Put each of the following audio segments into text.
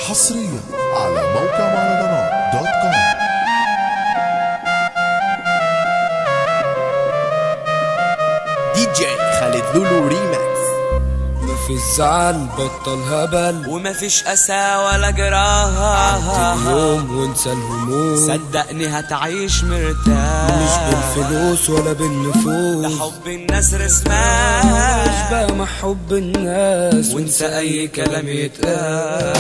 حصريا على موقع مهرجانات دوت كوم دي جي خالد لولو ريماكس في الزعل بطل هبل ومفيش أسى ولا جراها اليوم وانسى الهموم صدقني هتعيش مش مرتاح بالفلوس ولا ده بالنفوس حب الناس رسمان مش بقى مع حب الناس وانسى أي كلام يتقال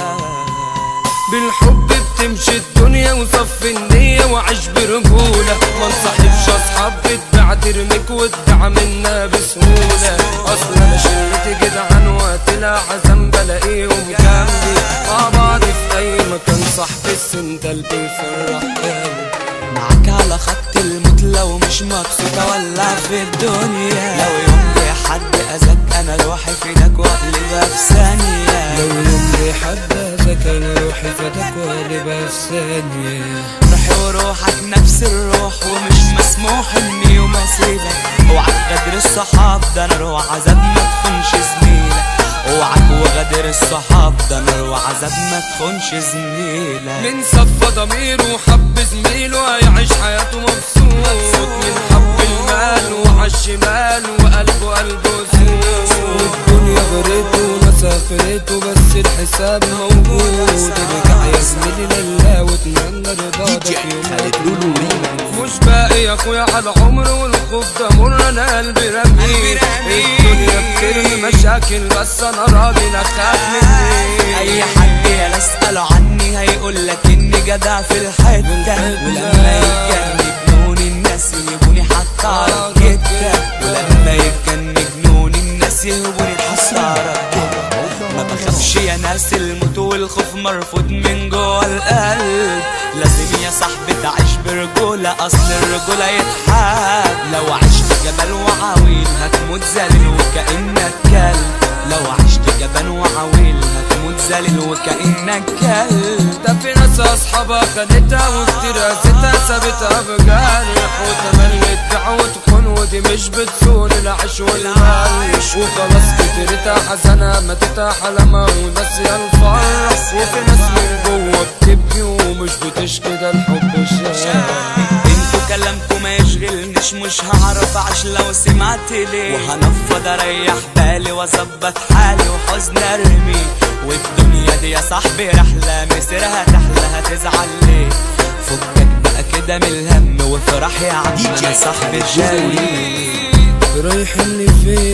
بالحب بتمشي الدنيا وصفي النية وعيش برجولة ما نصاحبش أصحاب بتباع ترميك وتباع منا بسهولة أصل أنا شلتي جدعان وقت العزم بلاقيهم جنبي مع بعض في أي مكان صاحبي السندل بيفرح قلبي معاك على خط الموت لو مش مبسوطة ولا في الدنيا لو يوم جه حد أذاك أنا روحي في ايدك وأقلبها في ثانية لو يوم لي حد أذاك أنا روحي فداك وقلبها في ثانية روحي وروحك نفس الروح ومش مسموح اني يوم اسيبك اوعك غدر الصحاب ده نار وعذاب ما تخونش زميلك اوعك وغدر الصحاب ده نار وعذاب ما تخونش زميلك من صفى ضميره وحب زميله هيعيش حياته مبسوط من حب المال وعلى الشمال وقلبه قلبه زور الدنيا غريته ومسافرته بس الحساب موجود ارجع يا زميلي لله واتمنى دي رضاك جي في يوم خالد لولو ريماكس مش باقي يا اخويا على عمر والخوف ده مر انا قلبي رميه الدنيا بترمي مشاكل بس انا راجل اخاف مني اي حد يا اساله عني هيقول لك اني جدع في الحته ولما يتجنن جنون الناس يهبوني حتى على الجده ولما يتجنن جنون الناس يهبوني حتى على الجده ما بخافش يا ناس الموت والخوف مرفوض من جوه القلب لازم يا صاحبي تعيش برجولة أصل الرجولة يتحاب لو عشت جبل وعويل هتموت ذليل وكأنك كلب لو عشت جبل وعويل هتموت ذليل وكأنك كلب ده في ناس اصحابها خدتها وكتير قاستها سابتها بجرح وتملت دعوة تخون ودي مش بتسول العيش والمال وخلاص كترتها حزنها ماتتها حلمها وناسية الفرح وفي ناس من جوه بتبكي ومش بتشكي ده الحب شاف انتوا كلامكم ما يشغلنيش مش هعرف اعيش لو سمعت ليه وهنفض اريح بالي واظبط حالي وحزن ارمي والدنيا دي يا صاحبي رحلة مسيرها تحلى هتزعل ليه فكك بقى كده من الهم وافرح يا عم دي جي انا صاحبي خالد لولو الجاي رايح اللي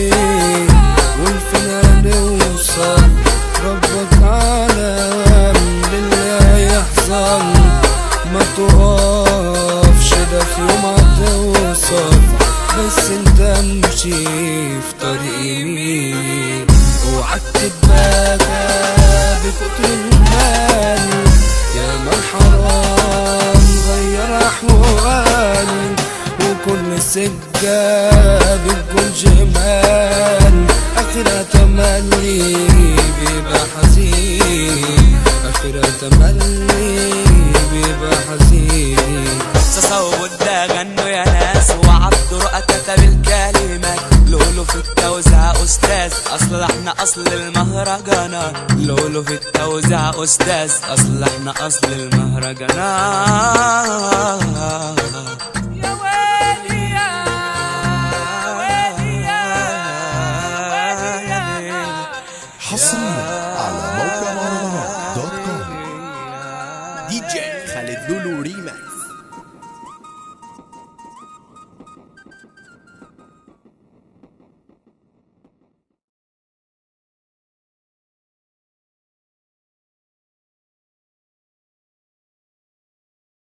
فين والفين هنوصل ربك عالم للي يحزن ما تقفش ده في يوم هتوصل بس انت امشي في طريق يمين اوعك تتباكى بكتر المال يا ما الحرام غير احوالي وكل سكة بتكون جمال آخرها تملي بيبقى حزين آخرها تملي بيبقى حزين تصور ده غنوا يا ناس وعبد رؤى كتب الكلمات لولو في التوزيع استاذ اصل احنا اصل المهرجانات لولو في التوزيع استاذ اصل احنا اصل المهرجانات يا ويلي يا ويلي يا ويلي يا حصريا